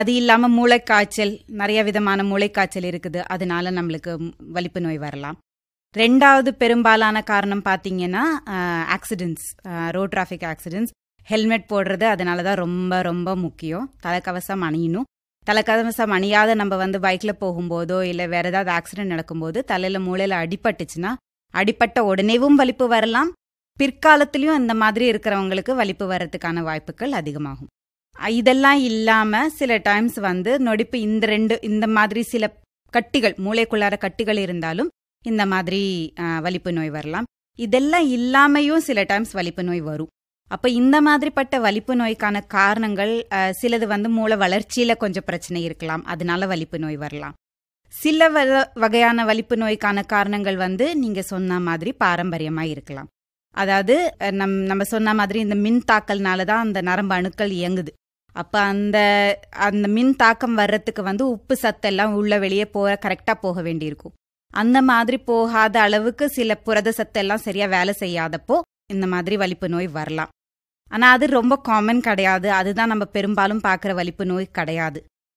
அது இல்லாம மூளைக்காய்ச்சல் நிறைய விதமான மூளைக்காய்ச்சல் இருக்குது அதனால நம்மளுக்கு வலிப்பு நோய் வரலாம் ரெண்டாவது பெரும்பாலான காரணம் பார்த்தீங்கன்னா accidents road traffic accidents helmet போடுறது அதனால தான் ரொம்ப ரொம்ப முக்கியம் தலைக்கவசம் அணியணும் தலைக்கவசம் அணியாத நம்ம வந்து பைக்கில் போகும்போதோ இல்லை வேற ஏதாவது ஆக்சிடென்ட் நடக்கும்போது தலையில் மூளையில் அடிபட்டுச்சுன்னா அடிப்பட்ட உடனேவும் வலிப்பு வரலாம் பிற்காலத்திலையும் இந்த மாதிரி இருக்கிறவங்களுக்கு வலிப்பு வர்றதுக்கான வாய்ப்புகள் அதிகமாகும் இதெல்லாம் இல்லாமல் சில டைம்ஸ் வந்து நொடிப்பு இந்த ரெண்டு இந்த மாதிரி சில கட்டிகள் மூளைக்குள்ளார கட்டிகள் இருந்தாலும் இந்த மாதிரி வலிப்பு நோய் வரலாம் இதெல்லாம் இல்லாமையும் சில டைம்ஸ் வலிப்பு நோய் வரும் அப்போ இந்த மாதிரிப்பட்ட வலிப்பு நோய்க்கான காரணங்கள் சிலது வந்து மூளை வளர்ச்சியில் கொஞ்சம் பிரச்சனை இருக்கலாம் அதனால வலிப்பு நோய் வரலாம் சில வகையான வலிப்பு நோய்க்கான காரணங்கள் வந்து நீங்கள் சொன்ன மாதிரி பாரம்பரியமாக இருக்கலாம் அதாவது நம் நம்ம சொன்ன மாதிரி இந்த மின் தாக்கல்னால தான் அந்த நரம்பு அணுக்கள் இயங்குது அப்போ அந்த அந்த மின் தாக்கம் வர்றதுக்கு வந்து உப்பு சத்தெல்லாம் உள்ள வெளியே போக கரெக்டாக போக வேண்டியிருக்கும் அந்த மாதிரி போகாத அளவுக்கு சில புரத சத்தெல்லாம் சரியாக வேலை செய்யாதப்போ இந்த மாதிரி வலிப்பு நோய் வரலாம் ஆனால் அது ரொம்ப காமன் கிடையாது அதுதான் நம்ம பெரும்பாலும் பார்க்குற வலிப்பு நோய் கிடையாது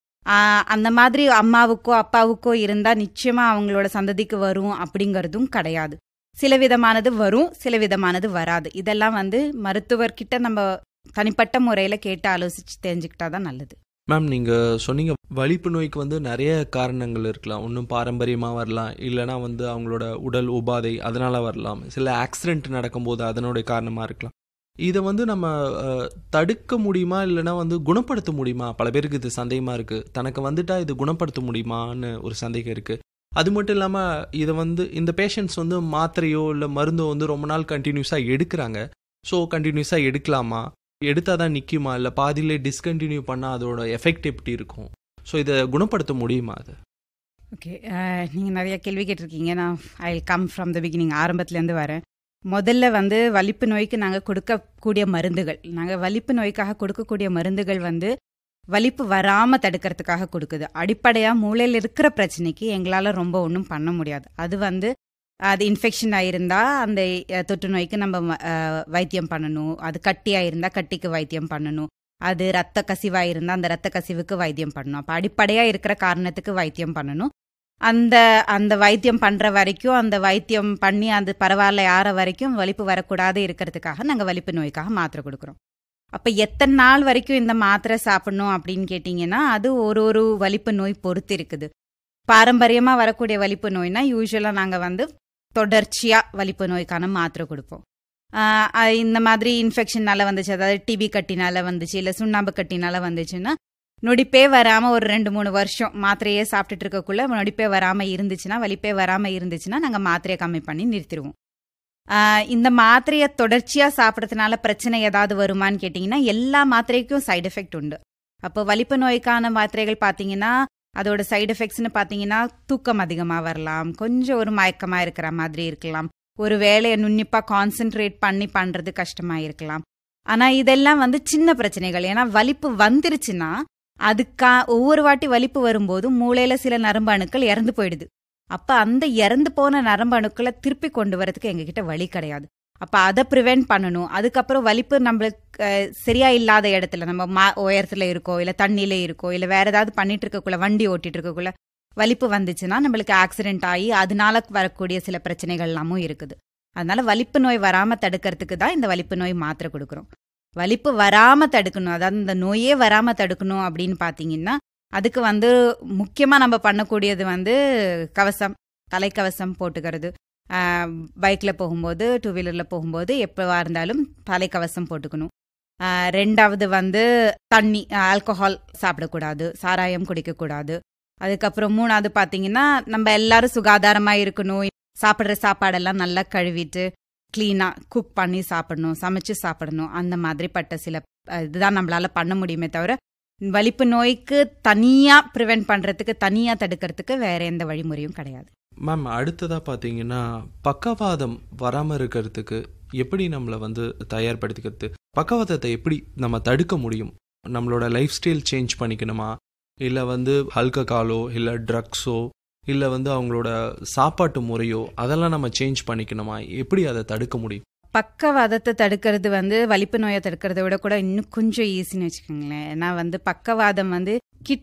அந்த மாதிரி அம்மாவுக்கோ அப்பாவுக்கோ இருந்தால் நிச்சயமாக அவங்களோட சந்ததிக்கு வரும் அப்படிங்கிறதும் கிடையாது சில விதமானது வரும் சில விதமானது வராது இதெல்லாம் வந்து மருத்துவர்கிட்ட நம்ம தனிப்பட்ட முறையில் கேட்டு ஆலோசிச்சு தெரிஞ்சுக்கிட்டா தான் நல்லது மேம் நீங்கள் சொன்னீங்க வலிப்பு நோய்க்கு வந்து நிறைய காரணங்கள் இருக்கலாம் ஒன்றும் பாரம்பரியமாக வரலாம் இல்லைனா வந்து அவங்களோட உடல் உபாதை அதனால் வரலாம் சில ஆக்சிடென்ட் நடக்கும்போது அதனுடைய காரணமாக இருக்கலாம் இதை வந்து நம்ம தடுக்க முடியுமா இல்லைனா வந்து குணப்படுத்த முடியுமா பல பேருக்கு இது சந்தேகமாக இருக்குது தனக்கு வந்துட்டா இது குணப்படுத்த முடியுமான்னு ஒரு சந்தேகம் இருக்குது அது மட்டும் இல்லாமல் இதை வந்து இந்த பேஷண்ட்ஸ் வந்து மாத்திரையோ இல்லை மருந்தோ வந்து ரொம்ப நாள் கண்டினியூஸாக எடுக்கிறாங்க ஸோ கண்டினியூஸாக எடுக்கலாமா எடுத்தால் தான் நிற்குமா இல்லை பாதியிலே டிஸ்கண்டினியூ பண்ணால் அதோட எஃபெக்ட் எப்படி இருக்கும் ஸோ இதை குணப்படுத்த முடியுமா அது ஓகே நீங்கள் நிறைய கேள்வி கேட்டிருக்கீங்க நான் I come from the beginning ஆரம்பத்துலேருந்து வரேன் முதல்ல வந்து வலிப்பு நோய்க்கு நாங்கள் கொடுக்கக்கூடிய மருந்துகள் நாங்கள் வலிப்பு நோய்க்காக கொடுக்கக்கூடிய மருந்துகள் வந்து வலிப்பு வராமல் தடுக்கிறதுக்காக கொடுக்குது அடிப்படையாக மூளையில் இருக்கிற பிரச்சனைக்கு எங்களால் ரொம்ப ஒன்றும் பண்ண முடியாது அது வந்து அது இன்ஃபெக்ஷன் ஆயிருந்தா அந்த தொற்று நோய்க்கு நம்ம வைத்தியம் பண்ணணும் அது கட்டியாக இருந்தால் கட்டிக்கு வைத்தியம் பண்ணணும் அது ரத்த கசிவாக இருந்தால் அந்த ரத்த கசிவுக்கு வைத்தியம் பண்ணணும் அப்போ அடிப்படையாக இருக்கிற காரணத்துக்கு வைத்தியம் பண்ணணும் அந்த அந்த வைத்தியம் பண்ணுற வரைக்கும் அந்த வைத்தியம் பண்ணி அது பரவாயில்ல யார வரைக்கும் வலிப்பு வரக்கூடாது இருக்கிறதுக்காக நாங்கள் வலிப்பு நோய்க்காக மாத்திரை கொடுக்குறோம் அப்போ எத்தனை நாள் வரைக்கும் இந்த மாத்திரை சாப்பிடணும் அப்படின்னு கேட்டிங்கன்னா அது ஒரு ஒரு வலிப்பு நோய் பொறுத்து இருக்குது பாரம்பரியமாக வரக்கூடிய வலிப்பு நோய்னா யூஸ்வலாக நாங்கள் வந்து தொடர்ச்சியாக வலிப்பு நோய்க்கான மாத்திரை கொடுப்போம் இந்த மாதிரி இன்ஃபெக்ஷனால வந்துச்சு அதாவது டிபி கட்டினால வந்துச்சு இல்லை சுண்ணாம்பு கட்டினால வந்துச்சுன்னா நொடிப்பே வராமல் ஒரு ரெண்டு மூணு வருஷம் மாத்திரையே சாப்பிட்டுட்டு இருக்கக்குள்ள நொடிப்பே வராமல் இருந்துச்சுன்னா வலிப்பே வராமல் இருந்துச்சுன்னா நாங்கள் மாத்திரையை கம்மி பண்ணி நிறுத்திடுவோம் இந்த மாத்திரையை தொடர்ச்சியாக சாப்பிட்றதுனால பிரச்சனை ஏதாவது வருமானு கேட்டிங்கன்னா எல்லா மாத்திரைக்கும் சைடு எஃபெக்ட் உண்டு அப்போ வலிப்பு நோய்க்கான மாத்திரைகள் பார்த்தீங்கன்னா அதோட சைடு எஃபெக்ட்ஸ்னு பார்த்தீங்கன்னா தூக்கம் அதிகமாக வரலாம் கொஞ்சம் ஒரு மயக்கமாக இருக்கிற மாதிரி இருக்கலாம் ஒரு வேலையை நுண்ணிப்பாக கான்சென்ட்ரேட் பண்ணி பண்ணுறது கஷ்டமாக இருக்கலாம் ஆனால் இதெல்லாம் வந்து சின்ன பிரச்சனைகள் ஏன்னா வலிப்பு வந்துருச்சுன்னா அதுக்கா ஒவ்வொரு வாட்டி வலிப்பு வரும்போது மூளையில் சில நரம்பு அணுக்கள் இறந்து போயிடுது அப்போ அந்த இறந்து போன நரம்பு அணுக்களை திருப்பி கொண்டு வரதுக்கு எங்ககிட்ட வழி கிடையாது அப்போ அதை ப்ரிவெண்ட் பண்ணணும் அதுக்கப்புறம் வலிப்பு நம்மளுக்கு சரியா இல்லாத இடத்துல நம்ம மா உயரத்தில் இருக்கோ இல்லை தண்ணியில இருக்கோ இல்லை வேற ஏதாவது பண்ணிட்டு இருக்கக்குள்ள வண்டி ஓட்டிட்டு இருக்கக்குள்ள வலிப்பு வந்துச்சுன்னா நம்மளுக்கு ஆக்சிடென்ட் ஆகி அதனால வரக்கூடிய சில பிரச்சனைகள் எல்லாமும் இருக்குது அதனால வலிப்பு நோய் வராம தடுக்கிறதுக்கு தான் இந்த வலிப்பு நோய் மாத்திரை கொடுக்குறோம் வலிப்பு வராம தடுக்கணும் அதாவது இந்த நோயே வராம தடுக்கணும் அப்படின்னு பார்த்தீங்கன்னா அதுக்கு வந்து முக்கியமாக நம்ம பண்ணக்கூடியது வந்து கவசம் தலைக்கவசம் போட்டுக்கிறது பைக்கில் போகும்போது டூ வீலரில் போகும்போது எப்போவா இருந்தாலும் தலைக்கவசம் போட்டுக்கணும் ரெண்டாவது வந்து தண்ணி ஆல்கஹால் சாப்பிடக்கூடாது சாராயம் குடிக்கக்கூடாது அதுக்கப்புறம் மூணாவது பார்த்தீங்கன்னா நம்ம எல்லாரும் சுகாதாரமாக இருக்கணும் சாப்பிட்ற சாப்பாடெல்லாம் நல்லா கழுவிட்டு க்ளீனாக குக் பண்ணி சாப்பிடணும் சமைச்சு சாப்பிடணும் அந்த மாதிரிப்பட்ட சில இதுதான் நம்மளால பண்ண முடியுமே தவிர வலிப்பு நோய்க்கு தனியாக ப்ரிவெண்ட் பண்ணுறதுக்கு தனியாக தடுக்கிறதுக்கு வேற எந்த வழிமுறையும் கிடையாது மேம் அடுத்ததாக பார்த்தீங்கன்னா பக்கவாதம் வராமல் இருக்கிறதுக்கு எப்படி நம்மளை வந்து தயார்படுத்திக்கிறது பக்கவாதத்தை எப்படி நம்ம தடுக்க முடியும் நம்மளோட லைஃப் ஸ்டைல் சேஞ்ச் பண்ணிக்கணுமா இல்லை வந்து ஆல்கஹாலோ இல்லை ட்ரக்ஸோ இல்லை வந்து அவங்களோட சாப்பாட்டு முறையோ அதெல்லாம் நம்ம சேஞ்ச் பண்ணிக்கணுமா எப்படி அதை தடுக்க முடியும் பக்கவாதத்தை தடுக்கிறது வந்து வலிப்பு நோயை தடுக்கிறத விட கூட இன்னும் கொஞ்சம் ஈஸின்னு வச்சுக்கோங்களேன் ஏன்னா வந்து பக்கவாதம் வந்து